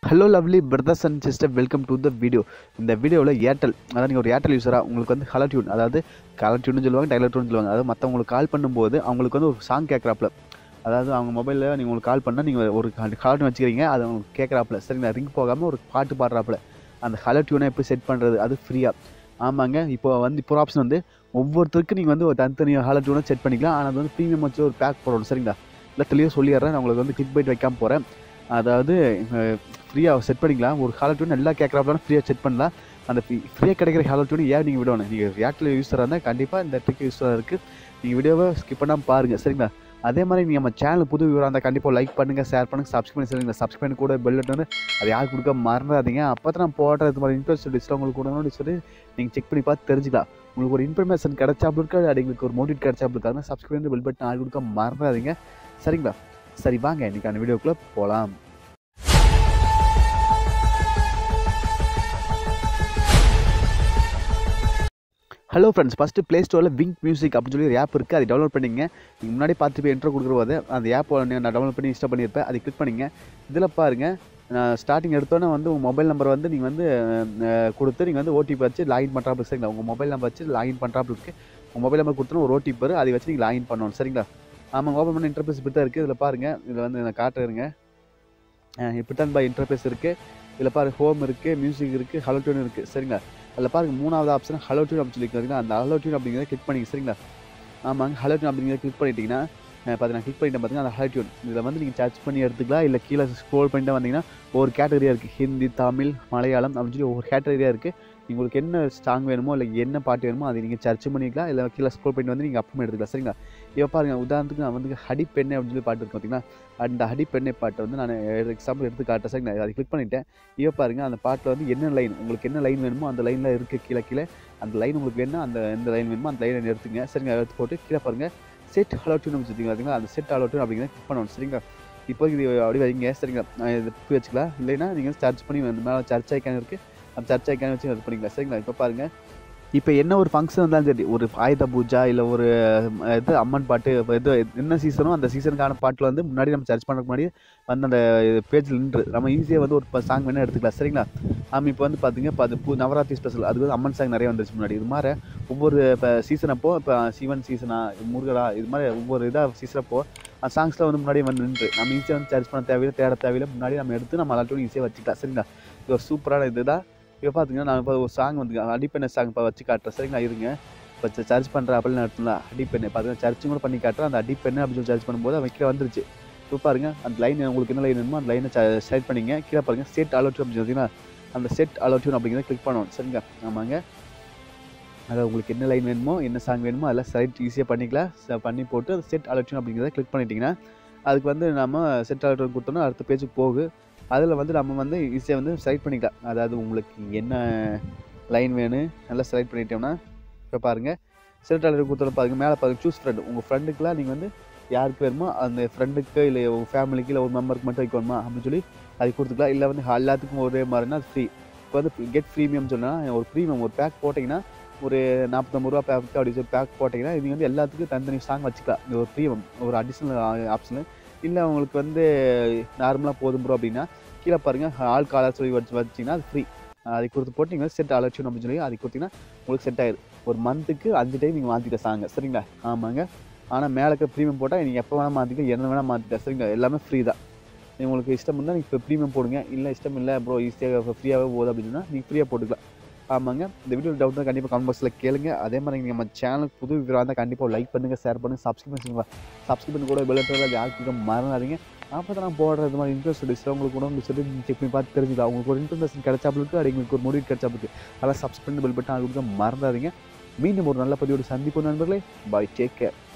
hello lovely brothers and sister welcome to the video இந்த வீடியோவில் Airtel அதாவது நீங்கள் ஒரு ஏர்டெல் யூஸராக உங்களுக்கு வந்து கலர் டியூன் அதாவது கலர் டியூன் சொல்லுவாங்க டைலர் டியூன் சொல்லுவாங்க அதாவது மற்றவங்களுக்கு கால் பண்ணும்போது அவங்களுக்கு வந்து ஒரு சாங் கேட்குறாப்புல அதாவது அவங்க மொபைலில் நீங்கள் உங்களுக்கு கால் பண்ணால் நீங்கள் ஒரு கலர் டியூன் வச்சுக்கிறீங்க அது அவங்களுக்கு கேட்குறாப்புல சரிங்களா ரிங் போகாமல் ஒரு பாட்டு பாடுறாப்புல அந்த கலர் டியூனை எப்படி செட் பண்ணுறது அது ஃப்ரீயாக ஆமாங்க இப்போ வந்து இப்போ ஆப்ஷன் வந்து ஒவ்வொருத்தருக்கும் நீங்கள் வந்து ஒரு தனித்தனியாக ஹாலர் டியூனை செட் பண்ணிக்கலாம் ஆனால் அது வந்து ப்ரீமியம் வச்சு ஒரு பேக் போடணும் சரிங்களா இல்லை தெளிவாக சொல்லிடுறேன் நான் உங்களுக்கு வந்து கிளிக் பைட் வைக்காம போகிறேன் அதாவது ஃப்ரீயாக செட் பண்ணிக்கலாம் ஒரு ஹாலர் டியூன் நல்லா கேட்குறாப்புலாம் ஃப்ரீயாக செட் பண்ணலாம் அந்த ஃப்ரீயாக கிடைக்கிற ஹாலர் டியூன் ஏன் நீங்கள் விடணும் நீங்கள் ஏர்டெல் யூஸராக இருந்தால் கண்டிப்பாக இந்த ட்ரிக் யூஸராக இருக்குது நீங்கள் வீடியோவை ஸ்கிப் பண்ணாமல் பாருங்கள் சரிங்களா அதே மாதிரி நீங்கள் நம்ம சேனல் புது விவரம் இருந்தால் கண்டிப்பாக லைக் பண்ணுங்கள் ஷேர் பண்ணுங்கள் சப்ஸ்கிரைப் பண்ணி சரிங்களா சப்ஸ்கிரைப் பண்ணி கூட பெல் வந்து அது யாருக்கு கொடுக்க மறந்துடாதீங்க அப்போ தான் நான் போடுறது மாதிரி இன்ட்ரெஸ்ட் டிஸ்ட் உங்களுக்கு கொடுக்கணும்னு சொல்லி நீங்கள் செக் பண்ணி பார்த்து தெரிஞ்சுக்கலாம் உங்களுக்கு ஒரு இன்ஃபர்மேஷன் கிடைச்சாப்புல இருக்கு அது எங்களுக்கு ஒரு மோட்டிவேட் கிடைச்சாப்புல இருக்கு அதனால் சப்ஸ்கிரைப் பண்ணி பெல் பட்டன் ஆள் கொடுக்க மறந்துடாதீங்க சரிங்களா சரி வாங்க இன்றைக்கான வீடியோக்குள்ளே போகலாம் ஹலோ ஃப்ரெண்ட்ஸ் ஃபஸ்ட்டு ப்ளே ஸ்டோரில் விங்க் மியூசிக் அப்படின்னு சொல்லி ஒரு ஆப் இருக்குது அதை டவுன்லோட் பண்ணிங்க நீங்கள் முன்னாடி பார்த்து போய் என்ட்ரோ கொடுக்குறது அந்த ஆப் நான் டவுன்லோட் பண்ணி இன்ஸ்டால் பண்ணியிருப்பேன் அதை கிளிக் பண்ணிங்க இதில் பாருங்கள் நான் ஸ்டார்டிங் எடுத்தோன்னே வந்து உங்கள் மொபைல் நம்பர் வந்து நீங்கள் வந்து அஹ், கொடுத்து நீங்கள் வந்து ஓடிபி வச்சு லாகின் பண்ணுறாப்புல சரிங்களா உங்கள் மொபைல் நம்பர் வச்சு லாகின் பண்ணுறாப்புல இருக்குது உங்கள் மொபைல் நம்பர் கொடுத்தோன்னா ஒரு ஓடிபி வரும் அதை வச்சு நீங்கள் லாகின் பண்ணணும் சரிங்களா ஆமாங்க ஓப்பன் பண்ண இன்டர்ஃபேஸ் இப்படி தான் இருக்குது இதில் பாருங்கள் இதில் வந்து நான் காட்டுறேங்க இப்படி தான் பை இன்டர்ஃபேஸ் இருக்குது இதில் பாருங்க ஹோம் இருக்குது மியூசிக் இருக்குது ஹலோ டியூன் இருக்குது சரிங்களா அதில் பாருங்க மூணாவது ஆப்ஷன் ஹலோ டியூன் அப்படின்னு சொல்லி பார்த்தீங்கன்னா அந்த ஹலோ டியூன் அப்படிங்கிறத கிளிக் பண்ணிங்க சரிங்களா ஆமாங்க ஹலோ டியூன் அப்படிங்கிறத கிளிக் பண்ணிட்டீங்கன்னா பார்த்து நான் கிளிக் பண்ணிட்டேன் பார்த்தீங்கன்னா அந்த ஹலோ டியூன் இதில் வந்து நீங்கள் சர்ச் பண்ணி எடுத்துக்கலாம் இல்லை கீழே ஸ்க்ரோல் பண்ணிட்டு வந்தீங்கன்னா ஒவ்வொரு கேட்டகரியாக இருக்குது ஹிந்தி தமிழ் மலையாளம் அப்படின்னு சொல்லி ஒவ்வொரு கேட்டகரியாக இருக்குது உங்களுக்கு என்ன சாங் வேணுமோ இல்லை என்ன பாட்டு வேணுமோ அதை நீங்கள் சர்ச் பண்ணிக்கலாம் இல்லை கீழே ஸ்க்ரோல் பண்ணிட்டு வந்து நீங்கள் அப்புறமே எடுத்துக்கலாம் சரிங்களா இப்போ பாருங்க உதாரணத்துக்கு நான் வந்து ஹடி பெண்ணை அப்படின்னு சொல்லி பாட்டு இருக்கு பார்த்தீங்கன்னா அந்த ஹடி பெண்ணை பாட்டை வந்து நான் எக்ஸாம்பிள் எடுத்து காட்டுறேன் சரிங்களா அதை கிளிக் பண்ணிட்டேன் இப்போ பாருங்க அந்த பாட்டில் வந்து என்ன லைன் உங்களுக்கு என்ன லைன் வேணுமோ அந்த லைனில் இருக்குது கீழே கீழே அந்த லைன் உங்களுக்கு வேணும்னா அந்த எந்த லைன் வேணுமோ அந்த லைனை எடுத்துங்க சரிங்க எடுத்து போட்டு கீழே பாருங்கள் செட் ஹலோ டியூன் வச்சுருக்கீங்க பார்த்தீங்களா அந்த செட் ஹலோ டியூன் அப்படிங்கிறத கிளிக் பண்ணணும் சரிங்களா இப்போ இது அப்படி வைங்க சரிங்களா நான் இது இப்படி வச்சுக்கலாம் இல்லைன்னா நீங்கள் சர்ச் பண்ணி அந்த மேலே சர்ச் ஐக்கான் இருக்குது அந்த சர்ச் ஐக்கான் வச்சு இது பண்ணிக்கலாம் சரிங்களா இப்போ பாருங்கள் இப்போ என்ன ஒரு ஃபங்க்ஷன் இருந்தாலும் சரி ஒரு ஆயுத பூஜா இல்லை ஒரு அஹ், இது அம்மன் பாட்டு இப்போ இது என்ன சீசனோ அந்த சீசனுக்கான பாட்டில் வந்து முன்னாடி நம்ம சர்ச் பண்ணுறதுக்கு முன்னாடி வந்து அந்த பேஜில் நின்று நம்ம ஈஸியாக வந்து ஒரு சாங் வேணால் எடுத்துக்கலாம் சரிங்களா ஆமாம் இப்போ வந்து பார்த்தீங்க இப்போ அது பூ நவராத்திரி ஸ்பெஷல் அது வந்து அம்மன் சாங் நிறைய வந்துருச்சு முன்னாடி இது மாதிரி ஒவ்வொரு இப்போ சீசன் அப்போ இப்போ சிவன் சீசனா முருகரா இது மாதிரி ஒவ்வொரு இதாக சீசன் அப்போ அந்த சாங்ஸில் வந்து முன்னாடி வந்து நின்று நம்ம ஈஸியாக வந்து சர்ச் பண்ண தேவையில்லை தேட தேவையில்லை முன்னாடி நம்ம எடுத்து நம்ம எல்லாத்தையும் ஈஸியாக வச்சுக்கலாம் சரிங்களா இது ஒரு சூப்பரான இது தான் இப்போ பார்த்தீங்கன்னா நான் இப்போ ஒரு சாங் வந்து அடிப்பெண்ணை சாங் இப்போ வச்சு காட்டுறேன் சரிங்களா இருங்க இப்போ சர்ச் பண்ணுற அப்படின்னு நடத்தல அடிப்பெண்ணை பார்த்தீங்கன்னா சர்ச்சும் கூட பண்ணி காட்டுறேன் அந்த அடிப்பெண்ணை அப்படின்னு சொல்லி சர்ச் பண்ணும்போது அவன் கீழே வந்துருச்சு இப்போ பாருங்க அந்த லைன் உங்களுக்கு என்ன லைன் வேணுமோ அந்த லைனை செலக்ட் பண்ணிங்க கீழே பாருங்க செட் அலோட்யூன் அப்படின்னு பார்த்தீங்கன்னா அந்த செட் அலோட்யூன் அப்படிங்கிறத கிளிக் பண்ணணும் சரிங்க ஆமாங்க அதாவது உங்களுக்கு என்ன லைன் வேணுமோ என்ன சாங் வேணுமோ அதெல்லாம் செலக்ட் ஈஸியாக பண்ணிக்கலாம் ச- பண்ணி போட்டு அந்த செட் அலோட்யூன் அப்படிங்கிறத கிளிக் பண்ணிட்டீங்கன்னா அதுக்கு வந்து நம்ம செட் அலோட்யூன் கொடுத்தோன்னா அடுத்த பேஜுக்கு போகு அதில் வந்து நம்ம வந்து ஈஸியாக வந்து செலக்ட் பண்ணிக்கலாம் அதாவது உங்களுக்கு என்ன லைன் வேணும் நல்லா செலக்ட் பண்ணிட்டோம்னா இப்போ பாருங்கள் செலக்ட் அலோட்யூன் கொடுத்தோன்னு பாருங்கள் மேலே பாருங்கள் சூஸ் ஃப்ரெண்ட் உங்கள் ஃப்ரெண்டுக்குலாம் நீங்கள் வந்து யாருக்கு வேணுமோ அந்த ஃப்ரெண்டுக்கு இல்லை உங்கள் ஃபேமிலிக்கு இல்லை ஒரு மெம்பருக்கு மட்டும் வைக்கணுமா அப்படின்னு சொல்லி அது கொடுத்துக்கலாம் இல்லை வந்து எல்லாத்துக்கும் ஒரே மாதிரினா அது ஃப்ரீ இப்போ வந்து கெட் ப்ரீமியம் சொன்னால் ஒரு ப்ரீமியம் ஒரு பேக் போட்டிங்கன்னா ஒரு நாற்பத்தொம்பது ரூபா பேக் அப்படி சொல்லி பேக் போட்டிங்கன்னா இது வந்து எல்லாத்துக்கும் தனித்தனி சாங் வச்சுக்கலாம் இது ஒரு ப்ரீமியம் ஒரு அடிஷ்னல் ஆப்ஷனு இல்லை உங்களுக்கு வந்து நார்மலாக போதும் ப்ரோ அப்படின்னா கீழே பாருங்கள் ஆள் காலர் சொல்லி வச்சு வச்சிங்கன்னா அது ஃப்ரீ அதை கொடுத்து போட்டு நீங்கள் செட் அலட்சியம் அப்படின்னு சொல்லி அது கொடுத்தீங்கன்னா உங்களுக்கு செட் ஆயிடும் ஒரு மந்த்துக்கு அஞ்சு டைம் நீங்கள் மாற்றிக்க சாங்க சரிங்களா ஆமாங்க ஆனால் மேலே இருக்க ப்ரீமியம் போட்டால் நீங்கள் எப்போ வேணால் மாற்றிக்க என்ன வேணால் மாற்றிக்க சரிங்களா எல்லாமே ஃப்ரீ தான் உங்களுக்கு இஷ்டம் இருந்தால் நீங்கள் இப்போ ப்ரீமியம் போடுங்க இல்லை இஷ்டம் இல்லை ப்ரோ ஈஸியாக ஃப்ரீயாகவே போகுது அப்படின்னா நீங்கள் ஃப்ரீயாக போட்டுக்கலாம் ஆமாங்க இந்த வீடியோ டவுட் தான் கண்டிப்பாக கமெண்ட் பாக்ஸில் கேளுங்க அதே மாதிரி நீங்கள் நம்ம சேனலுக்கு புது விவரம் இருந்தால் கண்டிப்பாக லைக் பண்ணுங்கள் ஷேர் பண்ணுங்கள் சப்ஸ்கிரைப் பண்ணிக்கோங்க சப்ஸ்கிரைப் பண்ணி கூட பெல் அது யாருக்கு மறந்துடாதீங்க அப்போ தான் நான் போடுற இது மாதிரி இன்ட்ரெஸ்ட் டிஸ்ட் உங்களுக்கு கூட உங்களுக்கு சொல்லி செக் பண்ணி பார்த்து தெரிஞ்சுக்கலாம் உங்களுக்கு ஒரு இன்ஃபர்மேஷன் கிடைச்சாப்பிருக்கு அது எங்களுக்கு ஒரு முடிவு கிடைச்சாப்பிருக்கு அதெல்லாம் சப்ஸ்கிரைப் பண்ணி பெல் பட்டன் அது கொடுக்க மறந்துடாதீங்க மீண்டும் ஒரு நல்ல பதிவோடு சந்திப்போம் நண்பர்களே பை டேக் கேர்